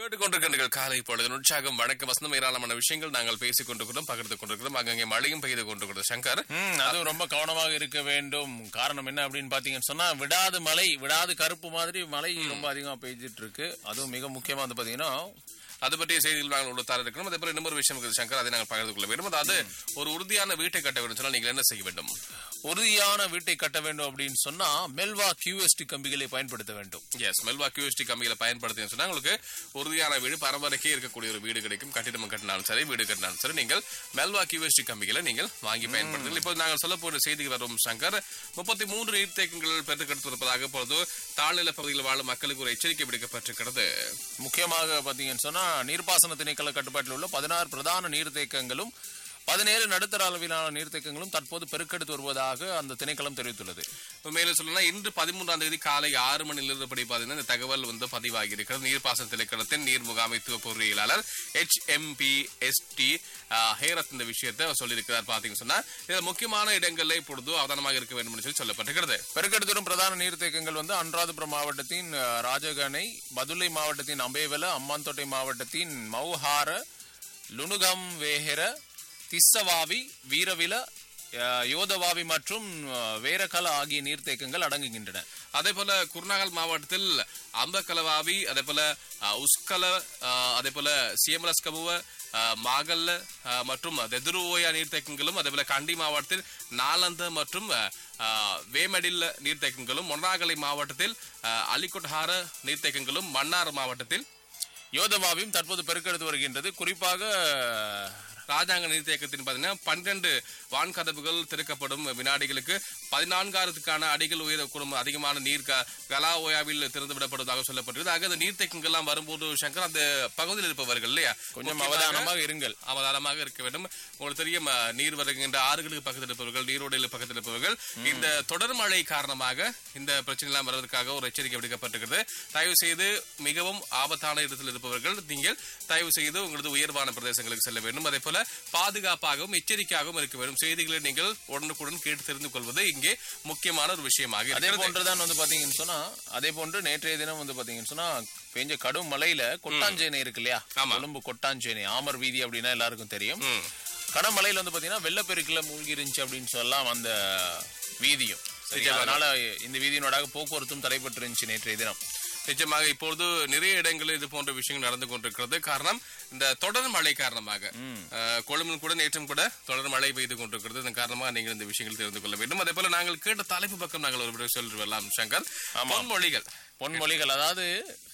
கேட்டுக்கொண்டிருக்கின்றீர்கள் காலை பொழுது உற்சாகம் வணக்கம் வசந்தம் ஏராளமான விஷயங்கள் நாங்கள் பேசிக் கொண்டிருக்கிறோம் பகிர்ந்து கொண்டிருக்கிறோம் அங்கங்கே மழையும் பெய்து கொண்டிருக்கிறது சங்கர் ம், அதுவும் ரொம்ப கவனமாக இருக்க வேண்டும் காரணம் என்ன அப்படின்னு பாத்தீங்கன்னு சொன்னா விடாது மழை விடாது கருப்பு மாதிரி மழை ரொம்ப அதிகமா பெய்ஞ்சிட்டு இருக்கு அதுவும் மிக முக்கியமா வந்து பாத்தீங்கன்னா அது பற்றிய செய்திகள் நாங்கள் உங்களுக்கு தர இருக்கிறோம் அதே போல இன்னொரு விஷயம் இருக்குது சங்கர் அதை நாங்கள் பகிர்ந்து கொள்ள வேண்டும் அதாவது ஒரு உறுதியான வீட்டை கட்ட வேண்டும் சொன்னால் நீங்கள் என்ன செய்ய வேண்டும் உறுதியான வீட்டை கட்ட வேண்டும் அப்படின்னு சொன்னா மெல்வா கியூஎஸ்டி கம்பிகளை பயன்படுத்த வேண்டும் எஸ் மெல்வா கியூஎஸ்டி கம்பிகளை பயன்படுத்தி சொன்னா உங்களுக்கு உறுதியான வீடு பரம்பரைக்கே இருக்கக்கூடிய ஒரு வீடு கிடைக்கும் கட்டிடம் கட்டினாலும் சரி வீடு கட்டினாலும் சரி நீங்கள் மெல்வா கியூஎஸ்டி கம்பிகளை நீங்கள் வாங்கி பயன்படுத்துங்கள் இப்போ நாங்கள் சொல்ல போகிற செய்திக்கு வரும் சங்கர் முப்பத்தி மூன்று நீர்த்தேக்கங்கள் பெற்றுக்கெடுத்திருப்பதாக இப்பொழுது தாழ்நில பகுதியில் வாழும் மக்களுக்கு ஒரு எச்சரிக்கை விடுக்கப்பட்டிருக்கிறது முக்கியமாக பாத்தீங்கன்னு சொன்னா நீர்ப்பாசன திணைக்கள கட்டுப்பாட்டில் உள்ள பதினாறு பிரதான நீர்த்தேக்கங்களும் பதினேழு நடுத்தர அளவிலான நீர்த்தேக்கங்களும் தற்போது பெருக்கெடுத்து வருவதாக அந்த திணைக்களம் தெரிவித்துள்ளது இப்ப மேலும் சொல்லணும்னா இன்று பதிமூன்றாம் தேதி காலை ஆறு மணிலிருந்து படி பார்த்தீங்கன்னா இந்த தகவல் வந்து பதிவாகி இருக்கிறது நீர்ப்பாசன திணைக்களத்தின் நீர் முகாமைத்துவ பொறியியலாளர் H M P S D Herath இந்த விஷயத்தை சொல்லியிருக்கிறார் பாத்தீங்கன்னு சொன்னா இதுல முக்கியமான இடங்கள்ல இப்பொழுது அவதானமாக இருக்க வேண்டும் என்று சொல்லி சொல்லப்பட்டிருக்கிறது பெருக்கெடுத்து வரும் பிரதான நீர்த்தேக்கங்கள் வந்து அனுராதபுரம் மாவட்டத்தின் அஹ், ராஜகணை பதுளை மாவட்டத்தின் அம்பேவல அம்மாந்தோட்டை மாவட்டத்தின் மௌஹார லுணுகம் வேஹெர திஸ்ஸவாவி வீரவில அஹ், யோதவாவி மற்றும் அஹ், வேரகல ஆகிய நீர்த்தேக்கங்கள் அடங்குகின்றன அதே போல குருநாகல் மாவட்டத்தில் அம்பக்கலவாவி அதே போல அஹ், உஸ்கல அஹ், அதே போல சியமலஸ்கபுவ அஹ், மாகல்ல அஹ், மற்றும் தெதுருவோயா நீர்த்தேக்கங்களும் அதே போல கண்டி மாவட்டத்தில் நாலந்த மற்றும் அஹ், அஹ், வேமடில் நீர்த்தேக்கங்களும் மொன்னாகலை மாவட்டத்தில் அஹ், அலிகொட்ஹார நீர்த்தேக்கங்களும் மன்னார் மாவட்டத்தில் யோதவாவியும் தற்போது பெருக்கெடுத்து வருகின்றது குறிப்பாக அஹ், ராஜாங்க நீர்த்தேக்கத்தின் பார்த்தீங்கன்னா பன்னிரண்டு வான்கதவுகள் திறக்கப்படும் வினாடிகளுக்கு பதினான்காயிரத்துக்கான அடிகள் உயர குடும்ப அதிகமான நீர் க- கலா ஓயாவில் திறந்து விடப்படுவதாக சொல்லப்பட்டிருக்கு ஆக அந்த நீர்த்தேக்கங்கள்லாம் வரும்போது சங்கர் அந்த பகுதியில் இருப்பவர்கள் இல்லையா கொஞ்சம் முக்கியமாக அவதானமாக இருங்கள் அவதானமாக இருக்க வேண்டும் உங்களுக்கு தெரியும் அஹ், நீர் வருகின்ற ஆறுகளுக்கு பக்கத்தில் இருப்பவர்கள் நீரோடையில் பக்கத்தில் இருப்பவர்கள் இந்த தொடர் மழை காரணமாக இந்த பிரச்சனை எல்லாம் வருவதற்காக ஒரு எச்சரிக்கை விடுக்கப்பட்டிருக்கிறது தயவு செய்து மிகவும் ஆபத்தான இடத்தில் இருப்பவர்கள் நீங்கள் தயவு செய்து உங்களது உயர்வான பிரதேசங்களுக்கு செல்ல வேண்டும் அதே போல பாதுகாப்பாகவும் எச்சரிக்கையாகவும் இருக்க வேண்டும் செய்திகளை நீங்கள் உடனுக்குடன் கேட்டு தெரிந்து கொள்வது இங்கே முக்கியமான ஒரு விஷயமாக அதே இருக்கிறது போன்றுதான் வந்து பாத்தீங்கன்னு சொன்னா அதே போன்று நேற்றைய தினம் வந்து பாத்தீங்கன்னு சொன்னா பெஞ்ச கடும் மழையில கொட்டாஞ்சேனை இருக்கு இல்லையா ஆமா. கொழும்பு கொட்டாஞ்சேனை ஆமர் வீதி அப்படின்னா எல்லாருக்கும் தெரியும் ம். கடும் மழையில வந்து பாத்தீங்கன்னா வெள்ளப்பெருக்குல மூழ்கி இருந்துச்சு அப்படின்னு சொல்லலாம் அந்த வீதியும் சரி அதனால இந்த வீதியினோடாக போக்குவரத்தும் தடைபட்டு இருந்துச்சு நேற்றைய தினம் நிச்சயமாக இப்பொழுது நிறைய இடங்களில் இது போன்ற விஷயங்கள் நடந்து கொண்டிருக்கிறது காரணம் இந்த தொடர் மழை காரணமாக அஹ், கொழும்பில் கூட நேற்றும் கூட தொடர் மழை பெய்து கொண்டிருக்கிறது இதன் காரணமாக நீங்கள் இந்த விஷயங்கள் தெரிந்து கொள்ள வேண்டும் அதே போல நாங்கள் கேட்ட தலைப்பு பக்கம் நாங்கள் ஒரு விட சொல்லி வரலாம் சங்கர் பொன்மொழிகள் பொன்மொழிகள் அதாவது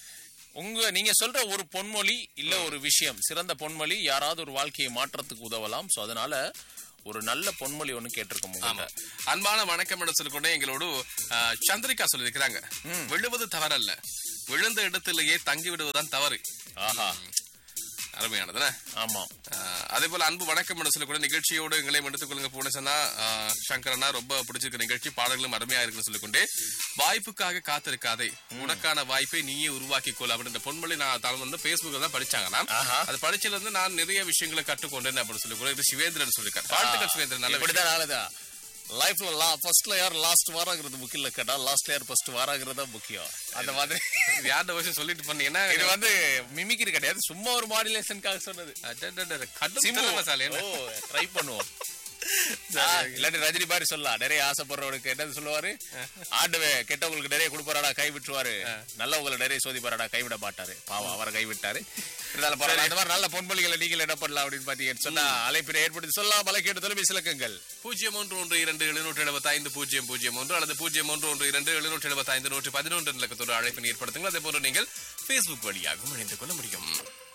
உங்க நீங்க சொல்ற ஒரு பொன்மொழி இல்ல ஒரு விஷயம் சிறந்த பொன்மொழி யாராவது ஒரு வாழ்க்கையை மாற்றத்துக்கு உதவலாம் சோ அதனால ஒரு நல்ல பொன்மொழி ஒண்ணு கேட்டிருக்கோம் உங்கள்கிட்ட அன்பான வணக்கம் என சொல்லிக்கொண்டே எங்களோடு அஹ், சந்திரிகா சொல்லியிருக்கிறாங்க விழுவது தவறல்ல விழுந்த இடத்திலேயே தங்கி விடுவதுதான் தவறு ஆஹா அருமையானதுன ஆமா ஆஹ் அதே போல அன்பு வணக்கம் என்று சொல்லி கூட நிகழ்ச்சியோடு எங்களையும் எடுத்துக்கொள்ளுங்க போன சொன்னா ஆஹ் சங்கரனா ரொம்ப பிடிச்சிருக்க நிகழ்ச்சி பாடல்களும் அருமையா இருக்குன்னு சொல்லிக்கொண்டே வாய்ப்புக்காக காத்திருக்காதே உனக்கான வாய்ப்பை நீயே உருவாக்கி கொள் அப்படின்ற பொன்மொழி நான் தான் வந்து பேஸ்புக்ல தான் படிச்சாங்கன்னா ஆஹா. அது படிச்சதுல இருந்து நான் நிறைய விஷயங்களை கற்றுக்கொண்டேன் அப்படின்னு சொல்லி கூட இது சிவேந்திரன் சொல்லியிருக்காரு வாழ்த்துக்கள் சிவேந்திரன் நல்ல விஷயம். இப்படிதான் ஆளுதா லைஃப்ல லா ஃபர்ஸ்ட்ல யார் லாஸ்ட் வாராங்கிறது முக்கியம் இல்ல கேட்டா லாஸ்ட் யார் ஃபர்ஸ்ட் வாராங்கிறது தான் முக்கியம் அந்த மாதிரி இது யார்ட விஷயம் சொல்லிட்டு பண்ணீங்கன்னா இது வந்து மிமிக்ரி கிடையாது சும்மா ஒரு மாடுலேஷனுக்காக சொன்னது அடடடட, கடும் சிம்பு. திறமைசாலி என்ன? ஓ ட்ரை பண்ணுவோம் ஆ, இல்லாட்டி ரஜினி மாதிரி சொல்லலாம் நிறைய ஆசைப்படுறவனுக்கு என்னது சொல்லுவாரு ஆண்டவே கெட்டவங்களுக்கு நிறைய கொடுப்பாராடா கை விட்டுருவாரு நல்லவங்களை நிறைய சோதிப்பாராடா கைவிட மாட்டாரு பாவம் அவரை கைவிட்டாரு இருந்தாலும் பரவாயில்ல அந்த மாதிரி நல்ல பொன்மொழிகளை நீங்கள் என்ன பண்ணலாம் அப்படின்னு பாத்தீங்கன்னு சொன்னா அழைப்பினை ஏற்படுத்தி சொல்லலாம் மலைக்கேட்டு தொலைபேசி இலக்கங்கள் பூஜ்ஜியம் ஒன்று ஒன்று இரண்டு எழுநூற்றி எழுபத்தி ஐந்து பூஜ்ஜியம் பூஜ்ஜியம் ஒன்று அல்லது பூஜ்ஜியம் ஒன்று ஒன்று இரண்டு எழுநூற்றி எழுபத்தி ஐந்து நூற்றி பதினொன்று இலக்கத்தோடு அழைப்பினை ஏற்படுத்துங்கள் அதே போன்று நீங்கள் Facebook வழியாகவும் இணைந்து கொள்ள முடியும்